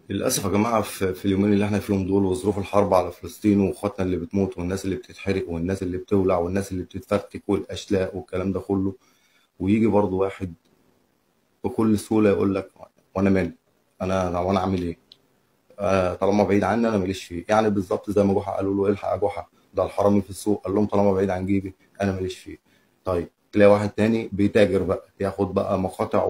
للأسف يا جماعة في في اليومين اللي احنا فيهم دول وظروف الحرب على فلسطين واخواتنا اللي بتموت والناس اللي بتتحرق والناس اللي بتولع والناس اللي بتتفرتك والأشلاء والكلام ده كله ويجي برضه واحد بكل سهولة يقول لك وأنا مالي أنا وأنا أعمل إيه؟ آه طالما بعيد عني أنا ماليش فيه يعني بالظبط زي ما جحا قالوا له الحق يا جحا ده الحرامي في السوق قال لهم طالما بعيد عن جيبي أنا ماليش فيه طيب تلاقي واحد تاني بيتاجر بقى ياخد بقى مقاطع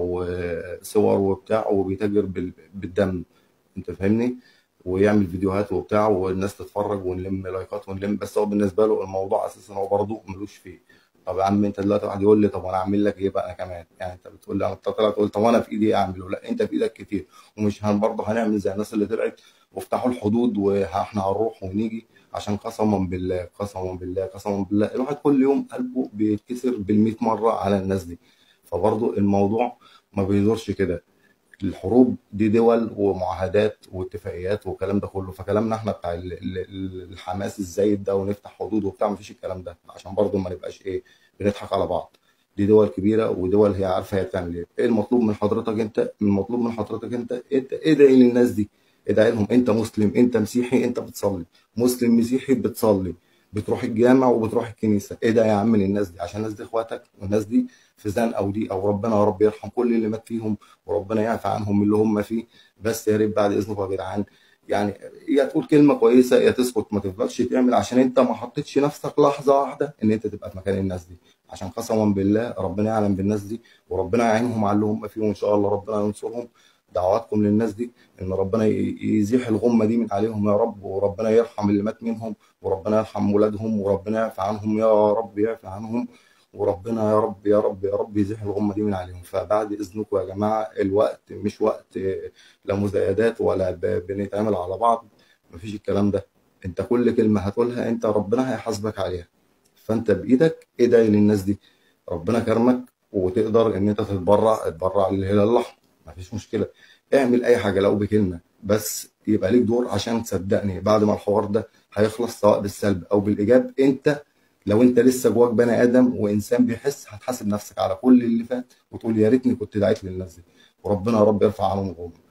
وصور وبتاع وبيتاجر بال- بالدم انت فاهمني ويعمل فيديوهات وبتاع والناس تتفرج ونلم لايكات ونلم بس هو بالنسبه له الموضوع اساسا هو برضه ملوش فيه طب يا عم انت دلوقتي واحد يقول لي طب انا اعمل لك ايه بقى انا كمان يعني انت بتقول لي انت طلعت تقول طب انا في ايدي ايه اعمله لا انت في ايدك كتير ومش هن برضه هنعمل زي الناس اللي طلعت وافتحوا الحدود واحنا هنروح ونيجي عشان قسما بالله قسما بالله قسما بالله الواحد كل يوم قلبه بيتكسر بالمئة مره على الناس دي فبرضه الموضوع ما بيدورش كده الحروب دي دول ومعاهدات واتفاقيات والكلام ده كله فكلامنا احنا بتاع ال- ال- الحماس الزايد ده ونفتح حدود وبتاع مفيش الكلام ده عشان برضه ما نبقاش ايه بنضحك على بعض دي دول كبيره ودول هي عارفه هي بتعمل ايه ايه المطلوب من حضرتك انت المطلوب من حضرتك انت انت ادعي للناس دي ادعي لهم انت مسلم انت مسيحي انت بتصلي مسلم مسيحي بتصلي بتروح الجامع وبتروح الكنيسه ادعي يا عم للناس دي عشان الناس دي اخواتك والناس دي في زنقه ودي او ربنا يا رب يرحم كل اللي مات فيهم وربنا يعفى عنهم من اللي هم فيه بس يا ريت بعد اذنكم يا جدعان يعني يا تقول كلمه كويسه يا تسكت ما تفضلش تعمل عشان انت ما حطيتش نفسك لحظه واحده ان انت تبقى في مكان الناس دي عشان قسما بالله ربنا يعلم بالناس دي وربنا يعينهم على اللي هم فيه وان شاء الله ربنا ينصرهم دعواتكم للناس دي ان ربنا ي- يزيح الغمه دي من عليهم يا رب وربنا يرحم اللي مات منهم وربنا يرحم ولادهم وربنا يعفى عنهم يا رب يعفى عنهم وربنا يا رب يا رب يا رب يزيح الغمه دي من عليهم فبعد اذنكم يا جماعه الوقت مش وقت لا مزايدات ولا ب- بنتعامل على بعض مفيش الكلام ده انت كل كلمه هتقولها انت ربنا هيحاسبك عليها فانت بايدك ادعي للناس دي ربنا كرمك وتقدر ان انت تتبرع اتبرع للهلال الاحمر مفيش مشكله اعمل اي حاجه لو بكلمه بس يبقى ليك دور عشان تصدقني بعد ما الحوار ده هيخلص سواء بالسلب او بالايجاب انت لو انت لسه جواك بني ادم وانسان بيحس هتحاسب نفسك على كل اللي فات وتقول يا ريتني كنت دعيت للناس دي وربنا يا رب يرفع عنهم الغمه